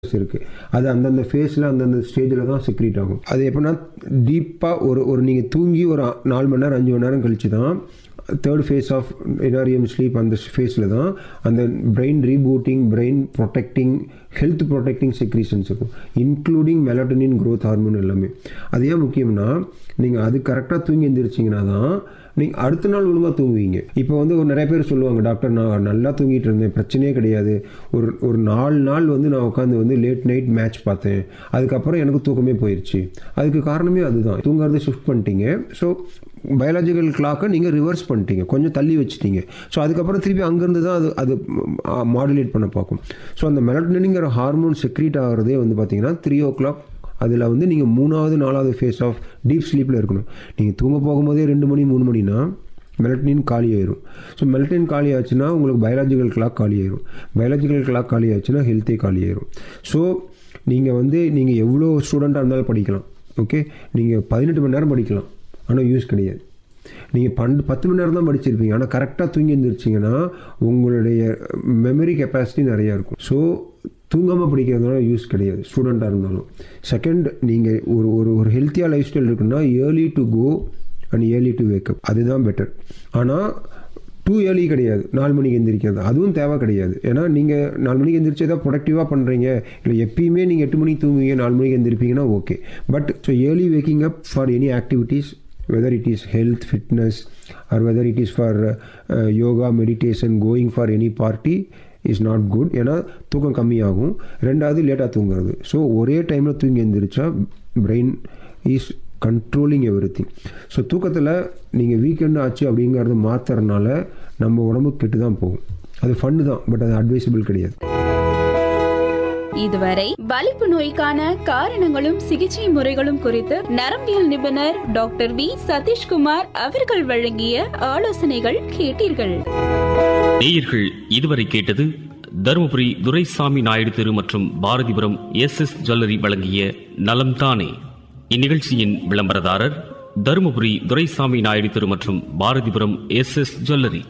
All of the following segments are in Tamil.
இருக்குது அது அந்தந்த ஃபேஸில் அந்தந்த ஸ்டேஜில் தான் செக்ரீட் ஆகும் அது எப்படின்னா டீப்பாக ஒரு ஒரு நீங்கள் தூங்கி ஒரு நாலு மணி நேரம் அஞ்சு மணி நேரம் கழிச்சு தான் third phase of non REM sleep அந்த ஃபேஸில் தான் அந்த brain rebooting brain protecting health protecting secretions இருக்கும் இன்க்ளூடிங் மெலட்டனின் க்ரோத் ஹார்மோன் எல்லாமே அது ஏன் முக்கியம்னா நீங்கள் அது கரெக்டாக தூங்கி எந்திரிச்சிங்கன்னா தான் நீங்கள் அடுத்த நாள் ஒழுங்காக தூங்குவீங்க இப்போ வந்து ஒரு நிறைய பேர் சொல்லுவாங்க டாக்டர் நான் நல்லா தூங்கிட்டு இருந்தேன் பிரச்சனையே கிடையாது ஒரு ஒரு நாலு நாள் வந்து நான் உட்காந்து வந்து லேட் நைட் மேட்ச் பார்த்தேன் அதுக்கப்புறம் எனக்கு தூக்கமே போயிடுச்சு அதுக்கு காரணமே அதுதான் தூங்குறதை ஷிஃப்ட் பண்ணிட்டீங்க ஸோ பயாலஜிக்கல் கிளாக்கை நீங்கள் ரிவர்ஸ் பண்ணிட்டீங்க கொஞ்சம் தள்ளி வச்சுட்டீங்க ஸோ அதுக்கப்புறம் திருப்பி அங்கேருந்து தான் அது அது மாடுலேட் பண்ண பார்க்கும் ஸோ அந்த மெலட்டனிங்கிற ஹார்மோன் செக்ரீட் ஆகிறதே வந்து பார்த்தீங்கன்னா த்ரீ ஓ கிளாக் அதில் வந்து நீங்கள் மூணாவது நாலாவது ஃபேஸ் ஆஃப் டீப் ஸ்லீப்பில் இருக்கணும் நீங்கள் தூங்க போகும்போதே ரெண்டு மணி மூணு மணினா மெலட்டனின் காலி ஆயிரும் ஸோ மெலட்டனின் காலி ஆச்சுன்னா உங்களுக்கு பயாலஜிக்கல் கிளாக் காலி ஆயிரும் பயாலஜிக்கல் கிளாக் காலி ஆச்சுன்னா ஹெல்த்தே காலி ஆயிரும் ஸோ நீங்கள் வந்து நீங்கள் எவ்வளோ ஸ்டூடெண்ட்டாக இருந்தாலும் படிக்கலாம் ஓகே நீங்கள் பதினெட்டு மணி நேரம் படிக்கலாம் ஆனால் யூஸ் கிடையாது நீங்கள் பன்னெண்டு பத்து மணி நேரம் தான் படிச்சிருப்பீங்க ஆனால் கரெக்டாக தூங்கி எழுந்திரிச்சிங்கன்னா உங்களுடைய மெமரி கெப்பாசிட்டி நிறையா இருக்கும் ஸோ தூங்காமல் படிக்கிறதுனால யூஸ் கிடையாது ஸ்டூடெண்ட்டாக இருந்தாலும் செகண்ட் நீங்கள் ஒரு ஒரு ஒரு ஹெல்த்தியாக லைஃப் ஸ்டைல் இருக்குன்னா early to go and early to wake up அதுதான் பெட்டர் ஆனால் டூ ஏர்லி கிடையாது நாலு மணிக்கு எந்திரிக்கிறது அதுவும் தேவை கிடையாது ஏன்னா நீங்கள் நாலு மணிக்கு எந்திரிச்சு ஏதாவது ப்ரொடக்டிவாக பண்ணுறீங்க இல்லை எப்பயுமே நீங்கள் எட்டு மணிக்கு தூங்குவீங்க நாலு மணிக்கு எந்திரிப்பீங்கன்னா okay but so early waking up for any activities whether it is health fitness or whether it is for uh, yoga meditation going for any party is not good ஏன்னா தூக்கம் கம்மியாகும் ரெண்டாவது லேட்டாக தூங்குறது ஸோ ஒரே டைமில் தூங்கி எழுந்திரிச்சா brain is controlling everything so தூக்கத்தில் நீங்கள் வீக்கெண்டு ஆச்சு அப்படிங்கிறத மாற்றுறதுனால நம்ம உடம்பு கெட்டு தான் போகும் அது ஃபன்னு தான் பட் அது அட்வைசபிள் கிடையாது இதுவரை வலிப்பு நோய்க்கான காரணங்களும் சிகிச்சை முறைகளும் குறித்து நரம்பியல் நிபுணர் டாக்டர் வி சதீஷ்குமார் அவர்கள் வழங்கிய ஆலோசனைகள் கேட்டீர்கள் நேயர்கள் இதுவரை கேட்டது தருமபுரி துரைசாமி நாயுடு தெரு மற்றும் பாரதிபுரம் எஸ் எஸ் ஜுவல்லரி வழங்கிய நலம் தானே இந்நிகழ்ச்சியின் விளம்பரதாரர் தருமபுரி துரைசாமி நாயுடு தெரு மற்றும் பாரதிபுரம் எஸ் எஸ் ஜுவல்லரி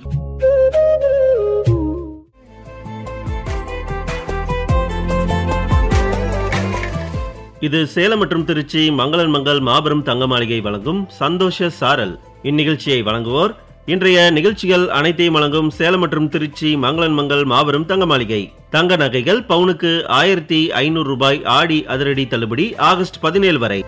இது சேலம் மற்றும் திருச்சி மங்களன் மங்கள் மாபெரும் தங்க மாளிகை வழங்கும் சந்தோஷ சாரல் இந்நிகழ்ச்சியை வழங்குவோர் இன்றைய நிகழ்ச்சிகள் அனைத்தையும் வழங்கும் சேலம் மற்றும் திருச்சி மங்களன் மங்கள் மாபெரும் தங்க மாளிகை தங்க நகைகள் பவுனுக்கு ஆயிரத்தி ஐநூறு ரூபாய் ஆடி அதிரடி தள்ளுபடி ஆகஸ்ட் பதினேழு வரை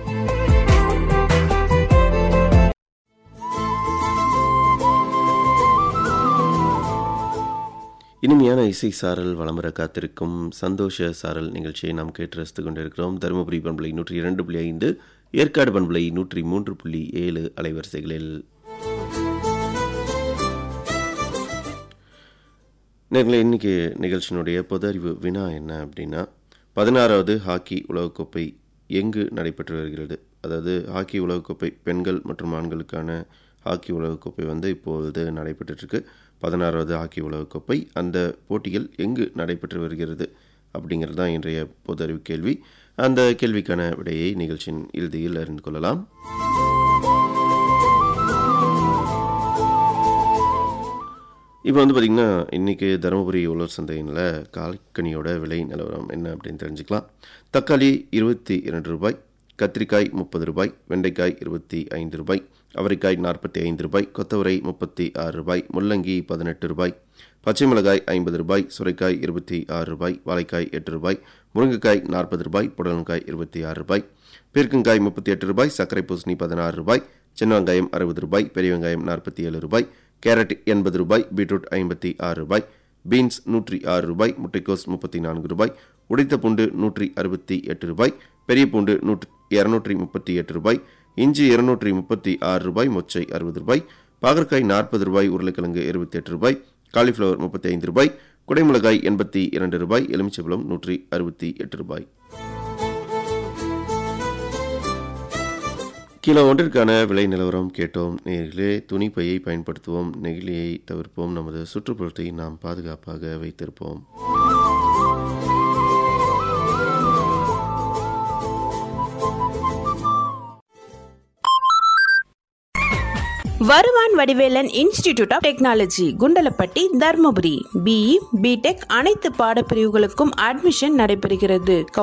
இனிமையான இசை சாரல் வளம்பர காத்திருக்கும் சந்தோஷ சாரல் நிகழ்ச்சியை நாம் கேட்டு ரசித்து கொண்டிருக்கிறோம் தருமபுரி பண்பலை நூற்றி இரண்டு புள்ளி ஐந்து ஏற்காடு பண்பலை நூற்றி மூன்று புள்ளி ஏழு அலைவரிசைகளில் நேரில் இன்னைக்கு நிகழ்ச்சியினுடைய பொது அறிவு வினா என்ன அப்படின்னா பதினாறாவது ஹாக்கி உலகக்கோப்பை எங்கு நடைபெற்று வருகிறது அதாவது ஹாக்கி உலகக்கோப்பை பெண்கள் மற்றும் ஆண்களுக்கான ஹாக்கி உலகக்கோப்பை வந்து இப்பொழுது நடைபெற்றுருக்கு பதினாறாவது ஹாக்கி உலகக்கோப்பை அந்த போட்டிகள் எங்கு நடைபெற்று வருகிறது அப்படிங்கிறது தான் இன்றைய பொது அறிவு கேள்வி அந்த கேள்விக்கான விடையை நிகழ்ச்சியின் இறுதியில் அறிந்து கொள்ளலாம் இப்போ வந்து பார்த்திங்கன்னா இன்றைக்கி தருமபுரி உழவர் சந்தையில் கால்கனியோட விலை நிலவரம் என்ன அப்படின்னு தெரிஞ்சுக்கலாம் தக்காளி இருபத்தி இரண்டு ரூபாய் கத்திரிக்காய் முப்பது ரூபாய் வெண்டைக்காய் இருபத்தி ஐந்து ரூபாய் அவரைக்காய் நாற்பத்தி ஐந்து ரூபாய் கொத்தவரை முப்பத்தி ஆறு ரூபாய் முள்ளங்கி பதினெட்டு ரூபாய் பச்சை மிளகாய் ஐம்பது ரூபாய் சுரைக்காய் இருபத்தி ஆறு ரூபாய் வாழைக்காய் எட்டு ரூபாய் முருங்கைக்காய் நாற்பது ரூபாய் புடலங்காய் இருபத்தி ஆறு ரூபாய் பீர்க்கங்காய் முப்பத்தி எட்டு ரூபாய் சர்க்கரை பூசணி பதினாறு ரூபாய் சின்ன வெங்காயம் அறுபது ரூபாய் பெரிய வெங்காயம் நாற்பத்தி ஏழு ரூபாய் கேரட் எண்பது ரூபாய் பீட்ரூட் ஐம்பத்தி ஆறு ரூபாய் பீன்ஸ் நூற்றி ஆறு ரூபாய் முட்டைக்கோஸ் முப்பத்தி நான்கு ரூபாய் உடைத்த பூண்டு நூற்றி அறுபத்தி எட்டு ரூபாய் பெரிய பூண்டு நூற்றி இரநூற்றி முப்பத்தி எட்டு ரூபாய் இஞ்சி இருநூற்றி முப்பத்தி ஆறு ரூபாய் மொச்சை அறுபது ரூபாய் பாகற்காய் நாற்பது ரூபாய் உருளைக்கிழங்கு இருபத்தி எட்டு ரூபாய் காலிஃப்ளவர் முப்பத்தி ஐந்து ரூபாய் குடைமிளகாய் எண்பத்தி இரண்டு ரூபாய் எலுமிச்சபலம் நூற்றி அறுபத்தி எட்டு ரூபாய் கிலோ ஒன்றிற்கான விலை நிலவரம் கேட்டோம் நேரிலே துணிப்பையை பயன்படுத்துவோம் நெகிழியை தவிர்ப்போம் நமது சுற்றுப்புறத்தை நாம் பாதுகாப்பாக வைத்திருப்போம் வருவான் Vadivelan institute of technology Kundalapatti Dharmapuri BE BTech அனைத்து பாடப்பிரிவுகளுக்கும் அட்மிஷன் நடைபெறுகிறது